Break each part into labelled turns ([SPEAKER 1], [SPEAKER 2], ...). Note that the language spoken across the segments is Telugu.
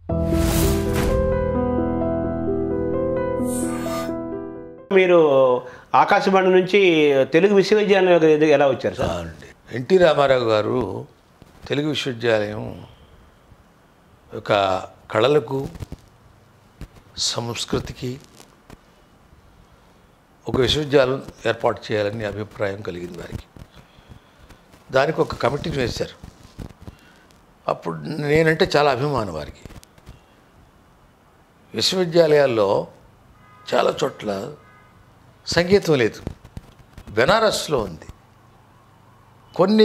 [SPEAKER 1] మీరు ఆకాశవాణి నుంచి తెలుగు విశ్వవిద్యాలయం ఎలా వచ్చారు సార్
[SPEAKER 2] అవునండి ఎన్టీ రామారావు గారు తెలుగు విశ్వవిద్యాలయం ఒక కళలకు సంస్కృతికి ఒక విశ్వవిద్యాలయం ఏర్పాటు చేయాలని అభిప్రాయం కలిగింది వారికి దానికి ఒక కమిటీని వేశారు అప్పుడు నేనంటే చాలా అభిమానం వారికి విశ్వవిద్యాలయాల్లో చాలా చోట్ల సంగీతం లేదు బెనారస్లో ఉంది కొన్ని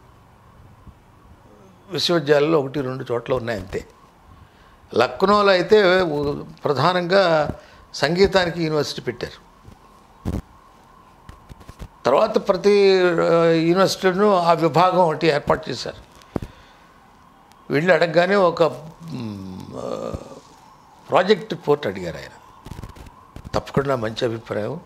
[SPEAKER 2] విశ్వవిద్యాలయాల్లో ఒకటి రెండు చోట్ల ఉన్నాయి అంతే లక్నోలో అయితే ఉ- ప్రధానంగా సంగీతానికి యూనివర్సిటీ పెట్టారు తర్వాత ప్రతి ఆ, యూనివర్సిటీను ఆ విభాగం ఒకటి ఏర్పాటు చేశారు వెళ్ళి అడగగానే ఒక మ్, ఆ, ప్రాజెక్ట్ రిపోర్ట్ అడిగారు ఆయన తప్పకుండా మంచి అభిప్రాయం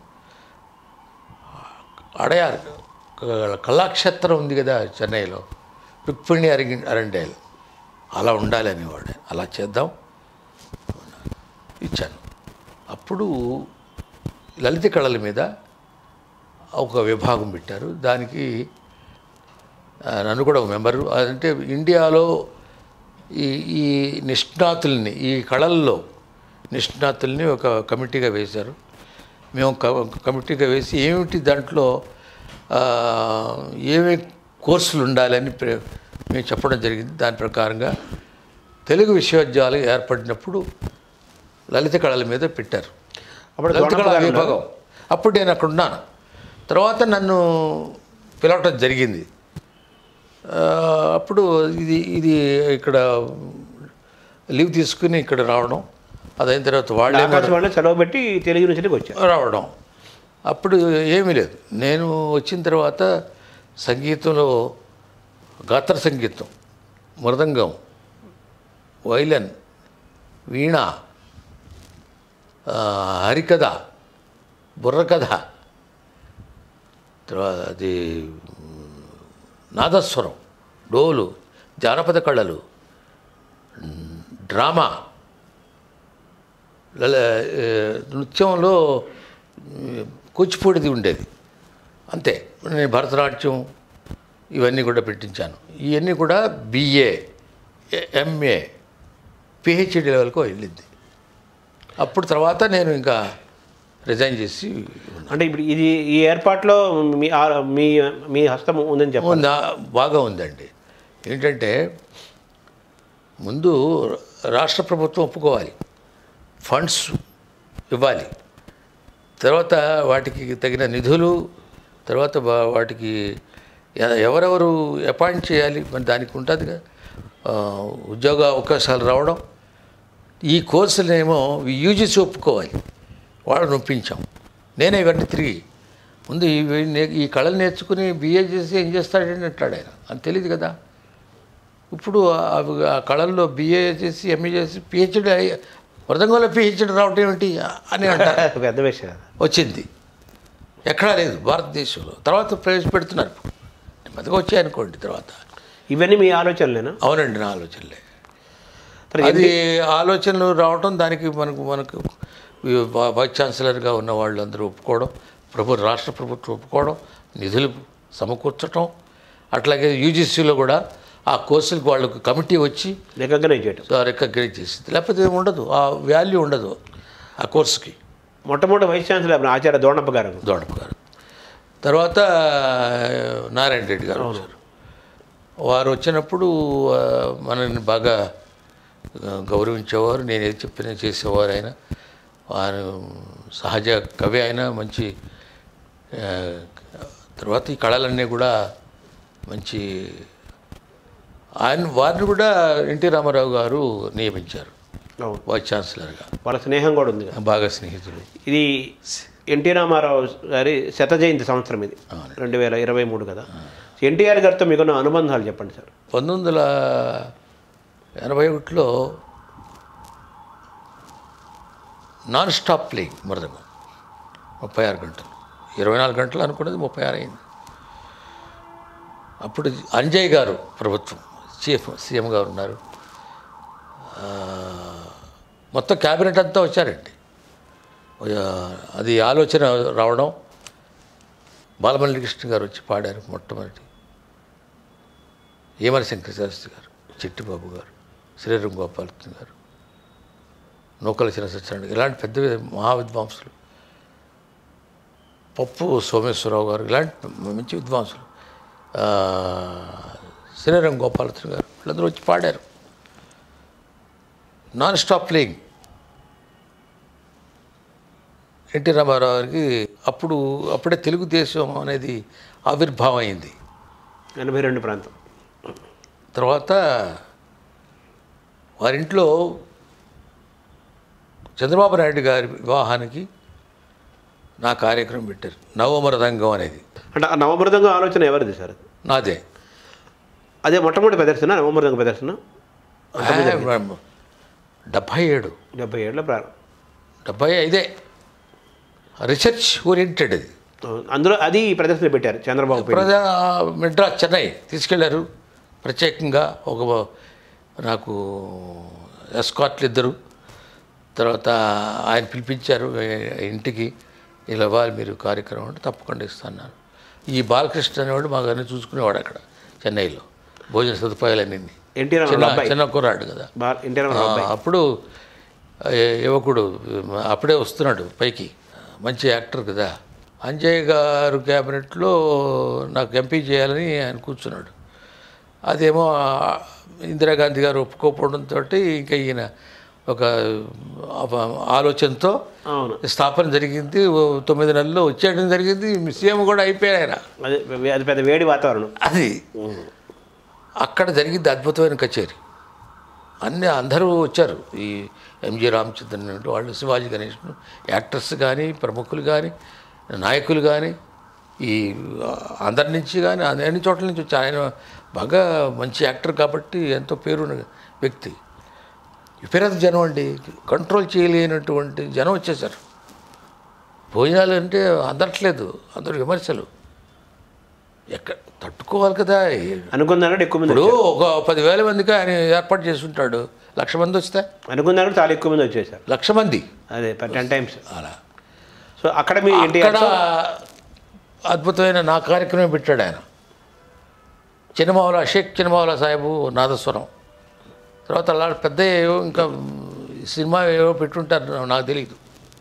[SPEAKER 2] అడయార్ క- కళాక్షేత్రం ఉంది కదా చెన్నైలో రుక్మిణి అరిగి అరండేల్ అలా ఉండాలి అనేవాడు అలా చేద్దాం ఇచ్చాను అప్పుడు లలిత కళల మీద ఒక విభాగం పెట్టారు దానికి ఆ, నన్ను కూడా ఒక మెంబరు అంటే ఇండియాలో ఈ ఈ నిష్ణాతుల్ని ఈ కళల్లో నిష్ణాతుల్ని ఒక కమిటీగా వేశారు మేము క- కమిటీగా వేసి ఏమిటి దాంట్లో ఆ, ఏమేమి కోర్సులు ఉండాలని ప్ర- మేము చెప్పడం జరిగింది దాని ప్రకారంగా తెలుగు విశ్వవిద్యాలయం ఏర్పడినప్పుడు లలిత కళల మీద పెట్టారు
[SPEAKER 1] అప్పుడు
[SPEAKER 2] లలిత కళా
[SPEAKER 1] దొండపగారు
[SPEAKER 2] విభాగం అప్పుడు నేను అక్కడ ఉన్నాను తర్వాత నన్ను పిలవటం జరిగింది ఆ, అప్పుడు ఇది ఇది ఇక్కడ లీవ్ తీసుకుని ఇక్కడ రావడం అదైన తర్వాత వాళ్ళే
[SPEAKER 1] ఆకాశవాణిలో సెలవు పెట్టి తెలుగు యూనివర్సిటీకి వచ్చారు
[SPEAKER 2] రావడం అప్పుడు ఏమీ లేదు నేను వచ్చిన తర్వాత సంగీతంలో గాత్ర సంగీతం మృదంగం వైలన్ వీణ ఆ, హరికథ బుర్రకథ తర్వాత అది మ్, నాదస్వరం డోలు జానపద కళలు మ్, డ్రామా లల- ఏ, నృత్యంలో ఏ, కూచిపూడిది ఉండేది అంతే నేను భరతనాట్యం ఇవన్నీ కూడా పెట్టించాను ఇవన్నీ కూడా బిఏ ఎంఏ పిహెచ్డి లెవెల్కి వెళ్ళింది అప్పుడు తర్వాత నేను ఇంకా రిజైన్ చేసి
[SPEAKER 1] అంటే ఇప్పుడు ఇది ఈ ఏర్పాట్లో మీ ఆ- మీ మీ హస్తం ఉందని చెప్పండి
[SPEAKER 2] ఉందా బాగా ఉందండి ఏంటంటే ముందు రాష్ట్ర ప్రభుత్వం ఒప్పుకోవాలి ఫండ్స్ ఇవ్వాలి తర్వాత వాటికి తగిన నిధులు తర్వాత వా- వాటికి ఎ- ఎవరెవరు అపాయింట్ చేయాలి మరి దానికి ఉంటుంది కదా ఆ, ఉద్యోగ అవకాశాలు రావడం ఈ కోర్సులేమో యూజీసీ ఒప్పుకోవాలి వాళ్ళని ఒప్పించాం నేనే ఇవన్నీ తిరిగి ముందు ఇవి నే- ఈ కళలు నేర్చుకుని బిఏ చేసి ఏం చేస్తాడని అంటాడు ఆయన అని తెలియదు కదా ఇప్పుడు ఆ- ఆ కళల్లో బిఏ చేసి ఎంఏ చేసి పిహెచ్డి మృదంగంలో పిహెచ్డి రావటం ఏమిటి అని అంటారు
[SPEAKER 1] పెద్ద విషయం అది.
[SPEAKER 2] వచ్చింది ఎక్కడా లేదు భారతదేశంలో తర్వాత ప్రవేశపెడుతున్నారు నెమ్మదిగా వచ్చాయనుకోండి తర్వాత
[SPEAKER 1] ఇవన్నీ మీ ఆలోచనలేనా
[SPEAKER 2] అవునండి నా ఆలోచనలే
[SPEAKER 1] తర్వాత
[SPEAKER 2] అది ఆలోచనలు రావటం దానికి మనకు మనకు ఈ వై- వైస్ ఛాన్సలర్గా ఉన్న వాళ్ళందరూ ఒప్పుకోవడం ప్రభు రాష్ట్ర ప్రభుత్వం ఒప్పుకోవడం నిధులు సమకూర్చడం అట్లాగే యూజీసీలో కూడా ఆ కోర్సులకు వాళ్ళకు కమిటీ వచ్చి
[SPEAKER 1] రికగ్నైజ్ చేయటం
[SPEAKER 2] రికగ్నైజ్ చేసింది లేకపోతే ఏమి ఉండదు ఆ వాల్యూ ఉండదు ఆ కోర్సుకి
[SPEAKER 1] మొట్టమొదటి వైస్ ఛాన్సలర్ ఆచార్య దోణప్ప గారు
[SPEAKER 2] దోడప్ప గారు తర్వాత నారాయణ రెడ్డి గారు వచ్చారు వారు వచ్చినప్పుడు ఆ, మనల్ని బాగా ఆ, గౌరవించేవారు నేను ఏది చెప్పినా చేసేవారు ఆయన వారు సహజ కవి అయినా మంచి ఆ, తర్వాత ఈ కళలన్నీ కూడా మంచి ఆయన వారిని కూడా ఎన్టీ రామారావు గారు నియమించారు
[SPEAKER 1] అవును
[SPEAKER 2] వైస్ ఛాన్సలర్గా
[SPEAKER 1] వాళ్ళ స్నేహం కూడా ఉంది కదా
[SPEAKER 2] బాగా స్నేహితుడు
[SPEAKER 1] ఇది ఎన్టీ రామారావు గారి శత జయంతి సంవత్సరం ఇది
[SPEAKER 2] అవును.
[SPEAKER 1] రెండు వేల ఇరవై మూడు కదా ఎన్టీఆర్ గారితో మీకున్న అనుబంధాలు చెప్పండి సార్
[SPEAKER 2] పంతొమ్మిది వందల ఎనభై ఒకటిలో నాన్ స్టాప్ ప్లేయింగ్ మృదంగం ముప్పై ఆరు గంటలు ఇరవై నాలుగు గంటలు అనుకున్నది ముప్పై ఆరు అయింది అప్పుడు అంజయ్ గారు ప్రభుత్వం చీఫ్ సీఎం గారు ఉన్నారు ఆ, మొత్తం క్యాబినెట్ అంతా వచ్చారండి ఆ, అది ఆలోచన రావడం బాలమల్లి కృష్ణ గారు వచ్చి పాడారు మొట్టమొదటి ఏమని శంకర శాస్త్రి గారు చిట్టిబాబు గారు శ్రీరంగ గోపాలకృష్ణ గారు నూకల చిన్న సత్యనారాయణ ఇలాంటి పెద్ద మహా విద్వాంసులు పప్పు సోమేశ్వరరావు గారు ఇలాంటి మంచి విద్వాంసులు ఆ, శ్రీరంగ గోపాలకృష్ణ గారు వీళ్ళందరూ వచ్చి పాడారు non stop playing NT Ramarao గారికి అప్పుడు అప్పుడే తెలుగుదేశం అనేది ఆవిర్భావం అయింది
[SPEAKER 1] ఎనభై రెండు ప్రాంతం
[SPEAKER 2] తర్వాత వారింట్లో చంద్రబాబు నాయుడు గారి వివాహానికి నా కార్యక్రమం పెట్టారు నవమరదంగం అనేది
[SPEAKER 1] అంటే ఆ నవమృదంగం ఆలోచన ఎవరిది సార్
[SPEAKER 2] నాదే
[SPEAKER 1] అదే మొట్టమొదటి ప్రదర్శన నవమృదంగ ప్రదర్శన
[SPEAKER 2] డెబ్భై ఏడు
[SPEAKER 1] డెబ్బై ఏళ్ళ ప్రారంభం
[SPEAKER 2] డెబ్భై ఐదే రీసెర్చ్ ఓరియంటెడ్ అది
[SPEAKER 1] అందులో అది ఈ ప్రదర్శన పెట్టారు చంద్రబాబు పేరు.
[SPEAKER 2] ప్రజా మెడ్రాస్ చెన్నై తీసుకెళ్లారు ప్రత్యేకంగా ఒక నాకు ఎస్కాట్లు ఇద్దరు తర్వాత ఆయన పిలిపించారు ఏ- ఇంటికి ఇలా ఇవ్వాలి మీరు కార్యక్రమం అంటే తప్పకుండా ఇస్తాను ఈ బాలకృష్ణ అనేవాడు మాకు అన్ని చూసుకునేవాడు అక్కడ చెన్నైలో భోజన సదుపాయాలన్నీ
[SPEAKER 1] ఎన్టీ రామారావు
[SPEAKER 2] చిన్న
[SPEAKER 1] అబ్బాయి
[SPEAKER 2] చిన్న కుర్రాడు కదా
[SPEAKER 1] బా ఎన్టీ రామారావు
[SPEAKER 2] ఆ,
[SPEAKER 1] అబ్బాయి
[SPEAKER 2] అప్పుడు ఆ, యువకుడు అప్పుడే వస్తున్నాడు పైకి మంచి యాక్టర్ కదా అంజయ్ గారు క్యాబినెట్లో నాకు ఎంపీ చేయాలని ఆయన కూర్చున్నాడు అదేమో ఆ, ఇందిరాగాంధీ గారు ఒప్పుకోకపోవడంతో ఇంకా ఈయన ఒక ఆ- ఆలోచనతో
[SPEAKER 1] అవును
[SPEAKER 2] స్థాపన జరిగింది ఓ తొమ్మిది నెలల్లో వచ్చేయడం జరిగింది సీఎం కూడా అయిపోయారు ఆయన
[SPEAKER 1] అది అది పెద్ద వేడి వాతావరణం
[SPEAKER 2] అది అక్కడ జరిగింది అద్భుతమైన కచేరీ అన్ని అందరూ వచ్చారు ఈ ఎంజి రామచంద్రన్ లాంటి వాళ్ళు శివాజీ గణేష్ యాక్టర్స్ కానీ ప్రముఖులు కానీ నాయకులు కానీ ఈ అందరి నుంచి కానీ అన్ని చోట్ల నుంచి వచ్చారు ఆయన బాగా మంచి యాక్టర్ కాబట్టి ఎంతో పేరున్న వ్యక్తి విపరీత జనం అండి కంట్రోల్ చేయలేనటువంటి జనం వచ్చేసారు భోజనాలు అంటే అందట్లేదు అందరూ విమర్శలు ఎక్కడ తట్టుకోవాలి కదా
[SPEAKER 1] అనుకున్నారంటే ఎక్కువ మంది
[SPEAKER 2] ఇప్పుడు ఒక పదివేల మందికి ఆయన ఏర్పాటు చేసి ఉంటాడు లక్ష మంది వస్తే
[SPEAKER 1] అనుకున్నారు చాలా ఎక్కువ మంది వచ్చేసారు
[SPEAKER 2] లక్ష మంది
[SPEAKER 1] అదే టెన్ టైమ్స్
[SPEAKER 2] అలా
[SPEAKER 1] సో అక్కడ మీ
[SPEAKER 2] అక్కడ
[SPEAKER 1] ఎన్టీఆర్
[SPEAKER 2] అద్భుతమైన నా కార్యక్రమం పెట్టాడు ఆయన చిన్నమావుల షేక్ చిన్నమావుల సాహెబు నాదస్వరం తర్వాత అలా పెద్ద ఏవో ఇంకా సినిమా ఏవో పెట్టుంటారు నాకు తెలియదు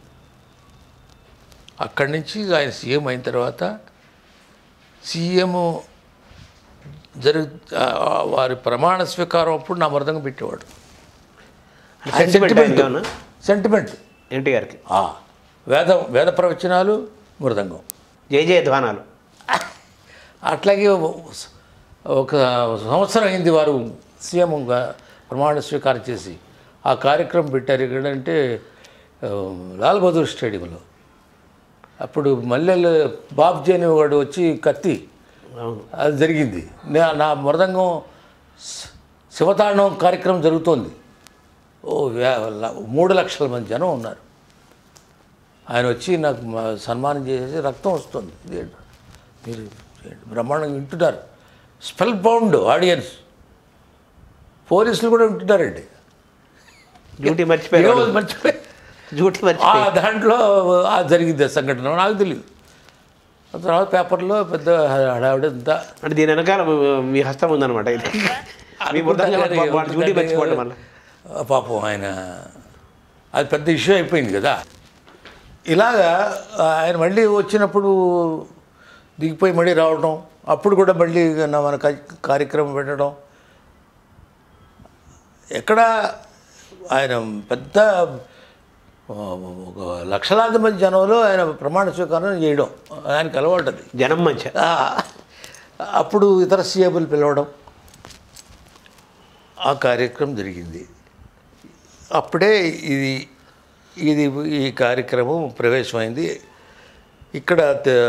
[SPEAKER 2] అక్కడి నుంచి ఆయన సీఎం అయిన తర్వాత సీఎం జరుగు ఆ, వారి ప్రమాణ స్వీకారం అప్పుడు నా మృదంగా పెట్టేవాడు
[SPEAKER 1] సెంటిమెంట్ ఆయనకి ఏమన్నా?
[SPEAKER 2] సెంటిమెంట్
[SPEAKER 1] ఎన్టీఆర్కి
[SPEAKER 2] ఆ, వేద వేద ప్రవచనాలు మృదంగం
[SPEAKER 1] జయ జయ ధ్వానాలు
[SPEAKER 2] అట్లాగే ఒక సంవత్సరం అయింది వారు సీఎంగా ప్రమాణ స్వీకారం చేసి ఆ కార్యక్రమం పెట్టారు ఎక్కడంటే ఆ, లాల్ బహదూర్ స్టేడియంలో అప్పుడు మల్లెలు బాబ్జీ అనేవాడు వచ్చి కత్తి
[SPEAKER 1] అవును
[SPEAKER 2] అది జరిగింది నా- నా మృదంగం శ- శివతాండవం కార్యక్రమం జరుగుతోంది ఓ వే- ల- మూడు లక్షల మంది జనం ఉన్నారు ఆయన వచ్చి నాకు మా- సన్మానం చేసేసి రక్తం వస్తుంది ఇదేంటి? మీరు ఏంటి? బ్రహ్మాండంగా వింటున్నారు స్పెల్ బౌండ్ ఆడియన్స్ పోలీసులు కూడా వింటున్నారండి
[SPEAKER 1] డ్యూటీ మర్చిపోయారు
[SPEAKER 2] ఈరోజు మర్చిపోయి
[SPEAKER 1] డ్యూటీ
[SPEAKER 2] ఆ
[SPEAKER 1] మర్చిపోయి
[SPEAKER 2] దాంట్లో ఆ జరిగింది ఆ సంఘటన నాకు తెలియదు ఆ తర్వాత పేపర్లో పెద్ద హడావిడి అంతా
[SPEAKER 1] అంటే దీని వెనకాల మీ హస్తం ఉందన్నమాట ఇది మీ మృదంగా వాడు డ్యూటీ మర్చిపోవడం వల్ల
[SPEAKER 2] ఆ పాపం ఆయన అది పెద్ద ఇష్యూ అయిపోయింది కదా ఇలాగా ఆయన మళ్ళీ వచ్చినప్పుడు దిగిపోయి మళ్ళీ రావడం అప్పుడు కూడా మళ్ళీ నా మన కా- కార్యక్రమం పెట్టడం ఎక్కడ ఆయన పెద్ద ఆ, ఒక లక్షలాది మంది జనంలో ఆయన ప్రమాణ స్వీకారం చేయడం ఆయనకు అలవాటు అది
[SPEAKER 1] జనం మంచి
[SPEAKER 2] ఆ, అప్పుడు ఇతర సీఎంలు పిలవడం ఆ కార్యక్రమం జరిగింది అప్పుడే ఇది ఇది ఈ కార్యక్రమం ప్రవేశమైంది ఇక్కడ త-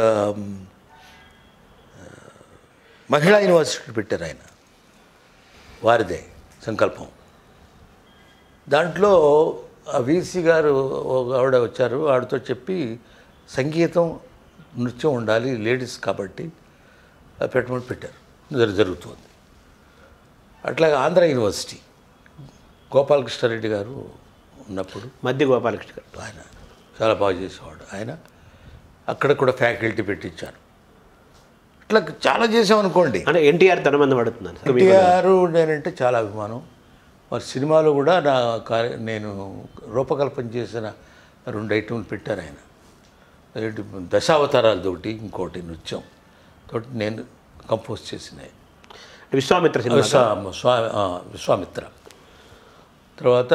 [SPEAKER 2] మహిళా యూనివర్సిటీ పెట్టారు ఆయన వారిదే సంకల్పం దాంట్లో ఆ వీసీ గారు ఒక ఆవిడ వచ్చారు ఆవిడతో చెప్పి సంగీతం నృత్యం ఉండాలి లేడీస్ కాబట్టి అది పెట్టమని పెట్టారు జరు- జరుగుతుంది అట్లాగే ఆంధ్ర యూనివర్సిటీ గోపాలకృష్ణారెడ్డి గారు ఉన్నప్పుడు
[SPEAKER 1] మధ్య గోపాలకృష్ణ గారు
[SPEAKER 2] ఆయన చాలా బాగా చేసేవాడు ఆయన అక్కడ కూడా ఫ్యాకల్టీ పెట్టించాను ఇట్లా చాలా చేసామనుకోండి
[SPEAKER 1] అంటే ఎన్టీఆర్ తన మంది పడుతున్నాను సార్
[SPEAKER 2] ఎన్టీఆర్ నేనంటే చాలా అభిమానం మరి సినిమాలో కూడా నా కార్య నేను రూపకల్పన చేసిన రెండు ఐటమ్లు పెట్టారు ఆయన అదేంటి దశావతారాలతోటి ఇంకోటి నృత్యం తోటి నేను కంపోజ్ చేసినాయి
[SPEAKER 1] విశ్వామిత్ర సినిమా
[SPEAKER 2] విశ్వా స్వా- ఆ, విశ్వామిత్ర తర్వాత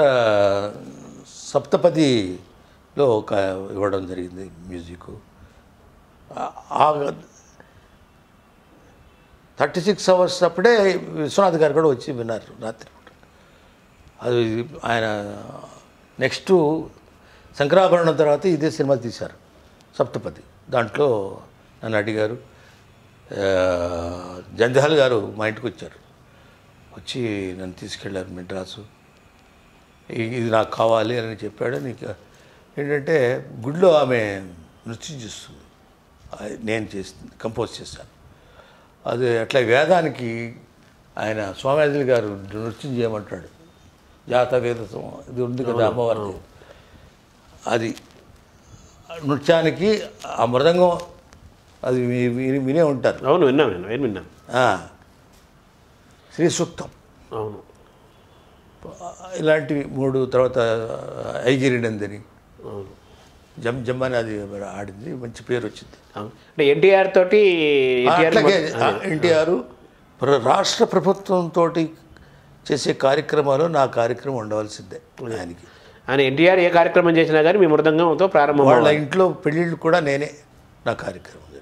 [SPEAKER 2] సప్తపదిలో ఒక ఇవ్వడం జరిగింది మ్యూజిక్ థర్టీ సిక్స్ అవర్స్ అప్పుడే విశ్వనాథ్ గారు కూడా వచ్చి విన్నారు రాత్రి పూట. అది ఆయన నెక్స్ట్ శంకరాభరణం తర్వాత ఇదే సినిమా తీశారు సప్తపది దాంట్లో నన్ను అడిగారు ఆ, జంధ్యాల గారు మా ఇంటికి వచ్చారు వచ్చి నన్ను తీసుకెళ్ళారు మెడ్రాసు ఇ- ఇది నాకు కావాలి అని చెప్పాడు నీకు ఏంటంటే గుడిలో ఆమె నృత్యం చేస్తుంది అది నేను చేసి కంపోజ్ చేశాను అది అట్లా వేదానికి ఆయన స్వామిజీ గారు నృత్యం చేయమంటాడు జాత వేద సం- ఇది ఉంది కదా అమ్మవారిది అది నృత్యానికి ఆ మృదంగం అది మీ- విని వినే ఉంటారు
[SPEAKER 1] అవును విన్నాం నేను నేను విన్నాను
[SPEAKER 2] ఆ, శ్రీ సూక్తం
[SPEAKER 1] అవును
[SPEAKER 2] ఇలాంటివి మూడు తర్వాత ఐగిరినందని
[SPEAKER 1] అవును
[SPEAKER 2] జమ్ జమ్ అని అది ఆడింది మంచి పేరు వచ్చింది
[SPEAKER 1] అవును అంటే ఎన్టీఆర్ తోటి ఎన్టీఆర్
[SPEAKER 2] అట్లాగే ఎన్టీఆర్ రాష్ట్ర ప్రభుత్వంతో చేసే కార్యక్రమాలు నా కార్యక్రమం ఉండవలసిందే ఆయనకి
[SPEAKER 1] ఆయన ఎన్టీఆర్ ఏ కార్యక్రమం చేసినా కానీ మీ మృదంగంతో ప్రారంభం
[SPEAKER 2] వాళ్ళ ఇంట్లో పెళ్ళిళ్ళు కూడా నేనే నా కార్యక్రమం